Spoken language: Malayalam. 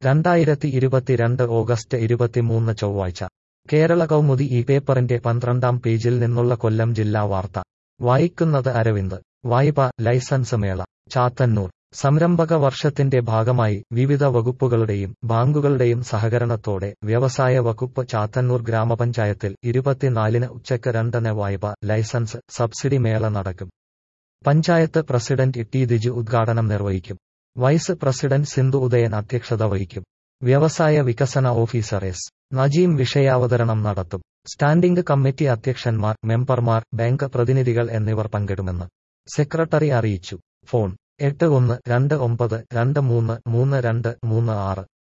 രണ്ടായിരത്തി ഇരുപത്തിരണ്ട് ഓഗസ്റ്റ് ഇരുപത്തിമൂന്ന് ചൊവ്വാഴ്ച കേരള കൗമുദി ഈ പേപ്പറിന്റെ പന്ത്രണ്ടാം പേജിൽ നിന്നുള്ള കൊല്ലം ജില്ലാ വാർത്ത വായിക്കുന്നത് അരവിന്ദ് വായ്പ ലൈസൻസ് മേള ചാത്തന്നൂർ സംരംഭക വർഷത്തിന്റെ ഭാഗമായി വിവിധ വകുപ്പുകളുടെയും ബാങ്കുകളുടെയും സഹകരണത്തോടെ വ്യവസായ വകുപ്പ് ചാത്തന്നൂർ ഗ്രാമപഞ്ചായത്തിൽ ഇരുപത്തിനാലിന് ഉച്ചയ്ക്ക് രണ്ടിന് വായ്പ ലൈസൻസ് സബ്സിഡി മേള നടക്കും പഞ്ചായത്ത് പ്രസിഡന്റ് ടി ദിജു ഉദ്ഘാടനം നിർവഹിക്കും വൈസ് പ്രസിഡന്റ് സിന്ധു ഉദയൻ അധ്യക്ഷത വഹിക്കും വ്യവസായ വികസന ഓഫീസർ എസ് നജീം വിഷയാവതരണം നടത്തും സ്റ്റാൻഡിംഗ് കമ്മിറ്റി അധ്യക്ഷന്മാർ മെമ്പർമാർ ബാങ്ക് പ്രതിനിധികൾ എന്നിവർ പങ്കിടുമെന്ന് സെക്രട്ടറി അറിയിച്ചു ഫോൺ എട്ട് ഒന്ന് രണ്ട് ഒമ്പത് രണ്ട് മൂന്ന് മൂന്ന് രണ്ട് മൂന്ന് ആറ്